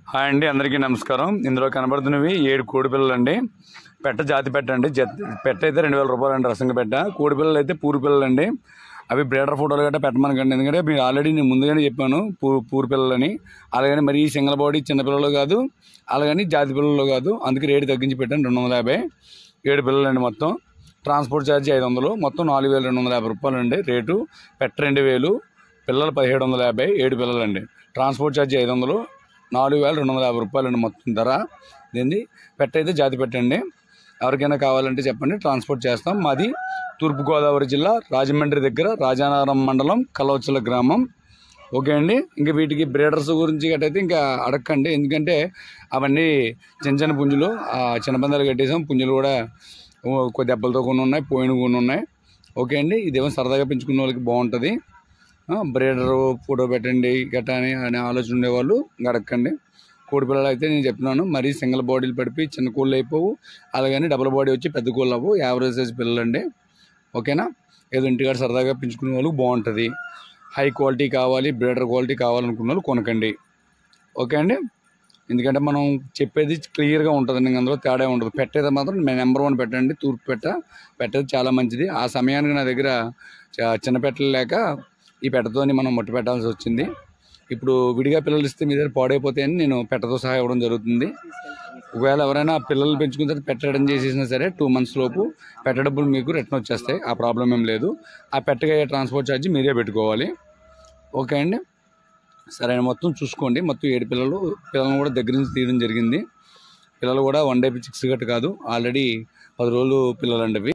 hi అండి అందరికీ నమస్కారం ఇందులో కనబడుతున్నవి ఏడు కోడి పిల్లలు అండి పెట్ట జాతి పెట్ట అండి జత పెట్ట అయితే రెండు వేల రూపాయలు అండి రసంగా పెట్ట కోడి పిల్లలు అయితే పూరి పిల్లలు అండి అవి బ్రేడర్ ఫోటోలు గట్రా పెట్టమనకండి ఎందుకంటే మీరు ఆల్రెడీ నేను ముందుగానే చెప్పాను పూ పూరి పిల్లలని అలాగని మరి సింగల్ బాడీ చిన్న పిల్లలు కాదు అలాగని జాతి పిల్లలు కాదు అందుకే రేటు తగ్గించి పెట్టాను రెండు వందల యాభై ఏడు పిల్లలు అండి మొత్తం ట్రాన్స్పోర్ట్ ఛార్జ్ ఐదు వందలు మొత్తం నాలుగు వేల రెండు వందల యాభై రూపాయలు అండి రేటు పెట్ట రెండు వేలు పిల్లలు పదిహేడు వందల యాభై ఏడు పిల్లలు అండి ట్రాన్స్పోర్ట్ ఛార్జ్ ఐదు వందలు నాలుగు వేల రెండు వందల యాభై రూపాయలు అండి మొత్తం ధర దీన్ని పెట్ట అయితే జాతి పెట్టండి ఎవరికైనా కావాలంటే చెప్పండి ట్రాన్స్పోర్ట్ చేస్తాం మాది తూర్పుగోదావరి జిల్లా రాజమండ్రి దగ్గర రాజానగరం మండలం కలవచ్చల గ్రామం ఓకే అండి ఇంకా వీటికి బ్రీడర్స్ గురించి గట్టయితే ఇంకా అడగండి ఎందుకంటే అవన్నీ చిన్న చిన్న పుంజులు ఆ చిన్న పందాలు కట్టేసాం పుంజులు కూడా ఓ, కొద్ది దెబ్బలతో కొన్ని ఉన్నాయి పోయిన కొన్ని ఉన్నాయి ఓకే అండి ఇదేమో సరదాగా పెంచుకునే వాళ్ళకి బాగుంటుంది బ్రీడర్ ఫోటో పెట్టండి గట్టా అని అనే ఆలోచన ఉండేవాళ్ళు ఇంకా అడగండి కోడి పిల్లలు అయితే నేను చెప్తున్నాను మరీ సింగిల్ బాడీలు పడిపి చిన్న కోళ్ళు అయిపోవు అలాగని డబుల్ బాడీ వచ్చి పెద్ద కోళ్ళు అవ్వు యావరేజ్ సైజ్ పిల్లలు అండి ఓకేనా ఏదో ఇంటికాడ సరదాగా పెంచుకునే వాళ్ళకి బాగుంటుంది హై క్వాలిటీ కావాలి బ్రీడర్ క్వాలిటీ కావాలనుకున్న వాళ్ళు కొనకండి ఓకే అండి ఎందుకంటే మనం చెప్పేది క్లియర్గా ఉంటుంది ఇంక అందులో తేడా ఉండదు పెట్టేది మాత్రం నేను నెంబర్ వన్ పెట్టండి తూర్పు పెట్ట పెట్టేది చాలా మంచిది ఆ సమయానికి నా దగ్గర చ- చిన్న పెట్టలు లేక ఈ పెట్టతోని మనం మొట్ట పెట్టాల్సి వచ్చింది ఇప్పుడు విడిగా పిల్లలు ఇస్తే మీ దగ్గర పాడైపోతాయని నేను పెట్టతో సహా ఇవ్వడం జరుగుతుంది ఒకవేళ ఎవరైనా పిల్లలు పెంచుకున్న తర్వాత పెట్టడం చేసేసినా సరే టూ మంత్స్ లోపు పెట్ట డబ్బులు మీకు రిటర్న్ వచ్చేస్తాయి ఆ ప్రాబ్లం ఏం లేదు ఆ పెట్టగా ట్రాన్స్పోర్ట్ ఛార్జ్ మీరే పెట్టుకోవాలి ఓకే అండి సరే మొత్తం చూసుకోండి మొత్తం ఏడు పిల్లలు పిల్లలను కూడా దగ్గర నుంచి తీయడం జరిగింది పిల్లలు కూడా వన్ డే చిక్స్ గట్టు కాదు ఆల్రెడీ పది రోజులు పిల్లలు అండి అవి